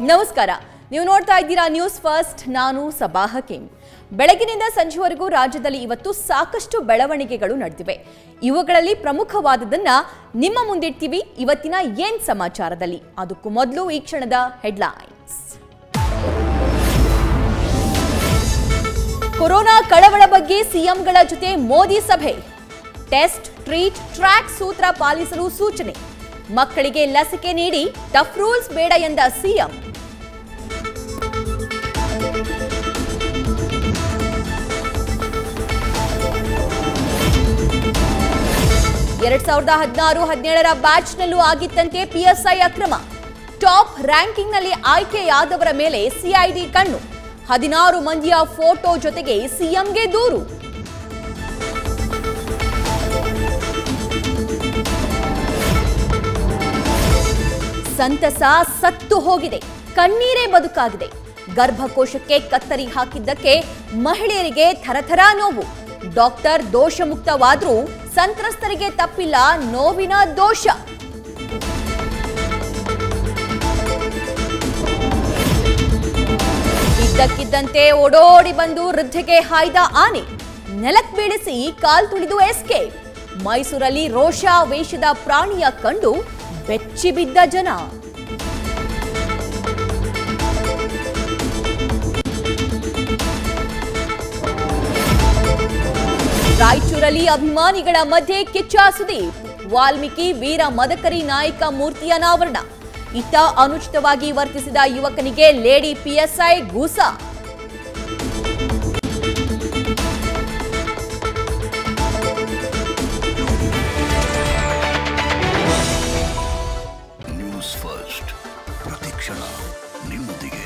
ನಮಸ್ಕಾರ ನೀವು ನೋಡ್ತಾ ಇದ್ದೀರಾ ನ್ಯೂಸ್ ಫಸ್ಟ್ ನಾನು ಸಬಾ ಹಕೀಂ ಬೆಳಗಿನಿಂದ ಸಂಜೆವರೆಗೂ ರಾಜ್ಯದಲ್ಲಿ ಇವತ್ತು ಸಾಕಷ್ಟು ಬೆಳವಣಿಗೆಗಳು ನಡೆದಿವೆ ಇವುಗಳಲ್ಲಿ ಪ್ರಮುಖವಾದದನ್ನ ನಿಮ್ಮ ಮುಂದಿಡ್ತೀವಿ ಇವತ್ತಿನ ಏನ್ ಸಮಾಚಾರದಲ್ಲಿ ಅದಕ್ಕೂ ಮೊದಲು ಈ ಕ್ಷಣದ ಹೆಡ್ಲೈನ್ಸ್ ಕೊರೋನಾ ಕಳವಳ ಬಗ್ಗೆ ಸಿಎಂಗಳ ಜೊತೆ ಮೋದಿ ಸಭೆ ಟೆಸ್ಟ್ ಟ್ರೀಟ್ ಟ್ರ್ಯಾಕ್ ಸೂತ್ರ ಪಾಲಿಸಲು ಸೂಚನೆ ಮಕ್ಕಳಿಗೆ ಲಸಿಕೆ ನೀಡಿ ಟಫ್ ರೂಲ್ಸ್ ಬೇಡ ಎಂದ ಸಿಎಂ ಎರಡ್ ಸಾವಿರದ ಹದಿನಾರು ಹದಿನೇಳರ ಬ್ಯಾಚ್ನಲ್ಲೂ ಆಗಿತ್ತಂತೆ ಪಿಎಸ್ಐ ಅಕ್ರಮ ಟಾಪ್ ರ್ಯಾಂಕಿಂಗ್ನಲ್ಲಿ ಆಯ್ಕೆಯಾದವರ ಮೇಲೆ ಸಿಐಡಿ ಕಣ್ಣು ಹದಿನಾರು ಮಂದಿಯ ಫೋಟೋ ಜೊತೆಗೆ ಸಿಎಂಗೆ ದೂರು ಸಂತಸ ಸತ್ತು ಹೋಗಿದೆ ಕಣ್ಣೀರೇ ಬದುಕಾಗಿದೆ ಗರ್ಭಕೋಶಕ್ಕೆ ಕತ್ತರಿ ಹಾಕಿದ್ದಕ್ಕೆ ಮಹಿಳೆಯರಿಗೆ ಥರಥರ ನೋವು ಡಾಕ್ಟರ್ ದೋಷಮುಕ್ತವಾದ್ರೂ ಸಂತ್ರಸ್ತರಿಗೆ ತಪ್ಪಿಲ್ಲ ನೋವಿನ ದೋಷ ಇದ್ದಕ್ಕಿದ್ದಂತೆ ಓಡೋಡಿ ಬಂದು ವೃದ್ಧೆಗೆ ಹಾಯ್ದ ಆನೆ ನೆಲಕ್ ಬೀಳಿಸಿ ಕಾಲ್ ತುಳಿದು ಎಸ್ಕೇಪ್ ಮೈಸೂರಲ್ಲಿ ರೋಷ ವೇಷದ ಪ್ರಾಣಿಯ ಕಂಡು ಬೆಚ್ಚಿ ಬಿದ್ದ ಜನ ರಾಯಚೂರಲ್ಲಿ ಅಭಿಮಾನಿಗಳ ಮಧ್ಯೆ ಕಿಚ್ಚ ಸುದೀಪ್ ವಾಲ್ಮೀಕಿ ವೀರ ಮದಕರಿ ನಾಯಕ ಮೂರ್ತಿ ಅನಾವರಣ ಇತ್ತ ಅನುಚಿತವಾಗಿ ವರ್ತಿಸಿದ ಯುವಕನಿಗೆ ಲೇಡಿ ಪಿಎಸ್ಐ ಗೂಸ ನ್ಯೂಸ್ ಫಸ್ಟ್ ಪ್ರತಿಕ್ಷಣ ನಿಮ್ಮೊಂದಿಗೆ